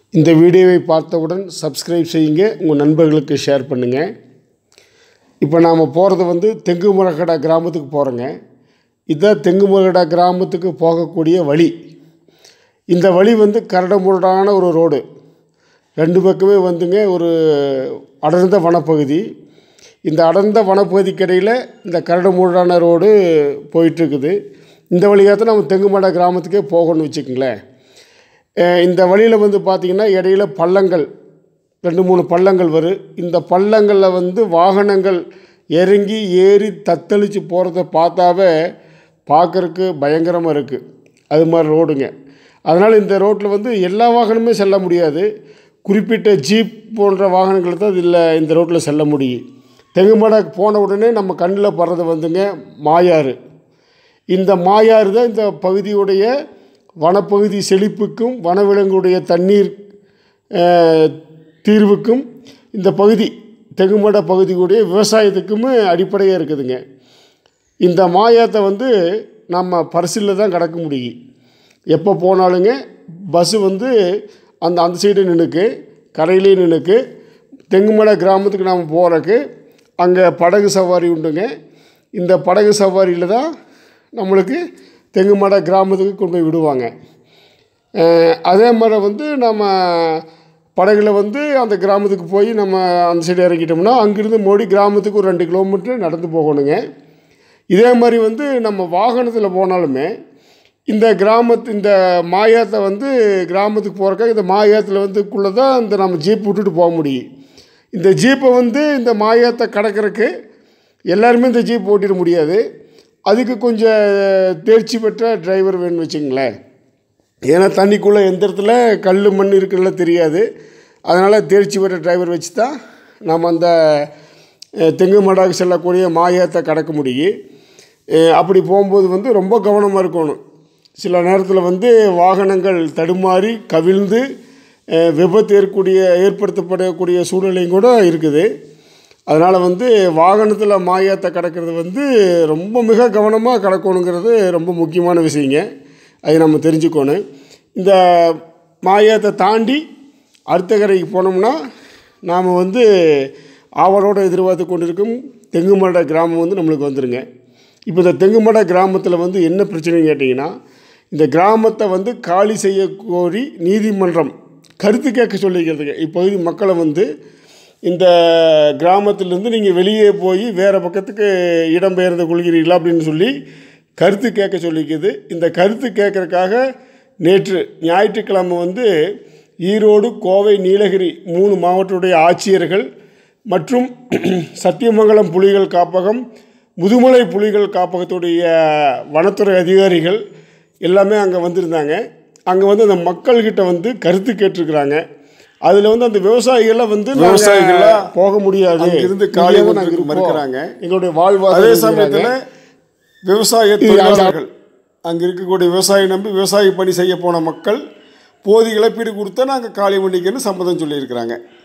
இந்த வீடியோவை பார்த்தவுடன் சப்ஸ்கிரைப் செய்யுங்க உங்கள் நண்பர்களுக்கு ஷேர் பண்ணுங்கள் இப்போ நாம் போகிறது வந்து தெங்கு முரகடா கிராமத்துக்கு போகிறோங்க இதுதான் தெங்கு முரகடா கிராமத்துக்கு போகக்கூடிய வழி இந்த வழி வந்து கரடுமுரடான ஒரு ரோடு ரெண்டு பக்கமே வந்துங்க ஒரு அடர்ந்த வனப்பகுதி இந்த அடர்ந்த வனப்பகுதிக்கு இடையில் இந்த கரடுமுரடான ரோடு போயிட்டுருக்குது இந்த வழியாக தான் நம்ம தெங்குமடா கிராமத்துக்கே போகணும்னு வச்சுக்கோங்களேன் அஹ் இந்த வழியில் வந்து பார்த்திங்கன்னா இடையில பள்ளங்கள் ரெண்டு மூணு பள்ளங்கள் வரும் இந்த பள்ளங்களில் வந்து வாகனங்கள் இறங்கி ஏறி தத்தளித்து போகிறத பார்த்தாவே பார்க்குறக்கு பயங்கரமாக இருக்குது அது மாதிரி ரோடுங்க அதனால் இந்த ரோட்டில் வந்து எல்லா வாகனமே செல்ல முடியாது குறிப்பிட்ட ஜீப் போன்ற வாகனங்கள் தான் இதில் இந்த ரோட்டில் செல்ல முடியும் தெங்குமடை போன உடனே நம்ம கண்ணில் படுறது வந்துங்க மாயாறு இந்த மாயாறு தான் இந்த பகுதியுடைய வனப்பகுதி செழிப்புக்கும் வனவிலங்குடைய தண்ணீர் அஹ், தீர்வுக்கும் இந்த பகுதி தெங்குமட பகுதியுடைய விவசாயத்துக்குமே அடிப்படையாக இருக்குதுங்க இந்த மாயாத்தை வந்து நம்ம பரிசில் தான் கடக்க முடியும் எப்போ போனாலுங்க பஸ்ஸு வந்து அந்த அந்த சைடு நின்றுக்கு கரையிலேயே நின்றுக்கு தெங்குமலை கிராமத்துக்கு நாம் போகிறக்கு அங்கே படகு சவாரி உண்டுங்க இந்த படகு சவாரியில் தான் நம்மளுக்கு தெங்குமலை கிராமத்துக்கு கொண்டு போய் விடுவாங்க அஹ் அதே மாதிரி வந்து நம்ம படகுல வந்து அந்த கிராமத்துக்கு போய் நம்ம அந்த சைடு இறங்கிட்டோம்னா அங்கேருந்து மோடி கிராமத்துக்கு ஒரு ரெண்டு கிலோமீட்டர் நடந்து போகணுங்க இதே மாதிரி வந்து நம்ம வாகனத்தில் போனாலுமே இந்த கிராமத்து இந்த மாயாத்தை வந்து கிராமத்துக்கு போகிறக்காக இந்த மாயாத்தில் வந்துக்குள்ளே தான் இந்த நம்ம ஜீப் விட்டுட்டு போக முடியும் இந்த ஜீப்பை வந்து இந்த மாயாத்தை கடக்கிறதுக்கு எல்லாருமே இந்த ஜீப் ஓட்டிட முடியாது அதுக்கு கொஞ்சம் தேர்ச்சி பெற்ற டிரைவர் வேணும்னு வச்சுங்களேன் ஏன்னா தண்ணிக்குள்ளே எந்த இடத்துல கல் மண் இருக்குல்ல தெரியாது அதனால் தேர்ச்சி பெற்ற டிரைவர் வச்சு தான் நாம் அந்த அஹ், தெங்கு மடாக்கு செல்லக்கூடிய மாயத்தை கடக்க முடியும் அஹ், அப்படி போகும்போது வந்து ரொம்ப கவனமாக இருக்கணும் சில நேரத்தில் வந்து வாகனங்கள் தடுமாறி கவிழ்ந்து அஹ், விபத்து ஏற்கக்கூடிய ஏற்படுத்தப்படக்கூடிய சூழ்நிலையும் கூட இருக்குது அதனால் வந்து வாகனத்தில் மாயத்தை கடக்கிறது வந்து ரொம்ப மிக கவனமாக கடக்கணுங்கிறது ரொம்ப முக்கியமான விஷயங்க அதை நம்ம தெரிஞ்சுக்கணும் இந்த மாயத்தை தாண்டி அடுத்த கரைக்கு போனோம்னா நாம் வந்து ஆவலோடு எதிர்பார்த்து கொண்டிருக்கும் தெங்குமட கிராமம் வந்து நம்மளுக்கு வந்துருங்க இப்போ இந்த தெங்குமட கிராமத்தில் வந்து என்ன பிரச்சனைன்னு கேட்டிங்கன்னா இந்த கிராமத்தை வந்து காலி செய்ய கோரி நீதிமன்றம் கருத்து கேட்க சொல்லிக்கிறதுங்க இப்பகுதி மக்களை வந்து இந்த கிராமத்திலேருந்து நீங்கள் வெளியே போய் வேறு பக்கத்துக்கு இடம்பெயர்ந்து கொள்கிறீர்களா அப்படின்னு சொல்லி கருத்து கேட்க சொல்லிக்குது இந்த கருத்து கேட்கறதுக்காக நேற்று ஞாயிற்றுக்கிழமை வந்து ஈரோடு கோவை நீலகிரி மூணு மாவட்டத்துடைய ஆட்சியர்கள் மற்றும் சத்தியமங்கலம் புலிகள் காப்பகம் முதுமலை புலிகள் காப்பகத்துடைய வனத்துறை அதிகாரிகள் எல்லாமே அங்கே வந்திருந்தாங்க அங்கே வந்து அந்த மக்கள்கிட்ட வந்து கருத்து கேட்டிருக்கிறாங்க அதில் வந்து அந்த விவசாயிகள்லாம் வந்து நாங்க விவசாயிகளா போக முடியாது அங்கிருந்து காலி இங்கேயே தான் வந்து நாங்க இருப்போம். மறுக்கிறாங்க. எங்களுடைய வாழ்வாதாரம் அதே இருக்கிறாங்க. சமயத்தில் விவசாய தொழிலாளர்கள் அங்கே இருக்கக்கூடிய விவசாயி நம்பி விவசாய பணி செய்ய போன மக்கள் போதிய இழப்பீடு கொடுத்தா நாங்கள் காலி பண்ணிக்கன்னு சம்மதம் சொல்லியிருக்கிறாங்க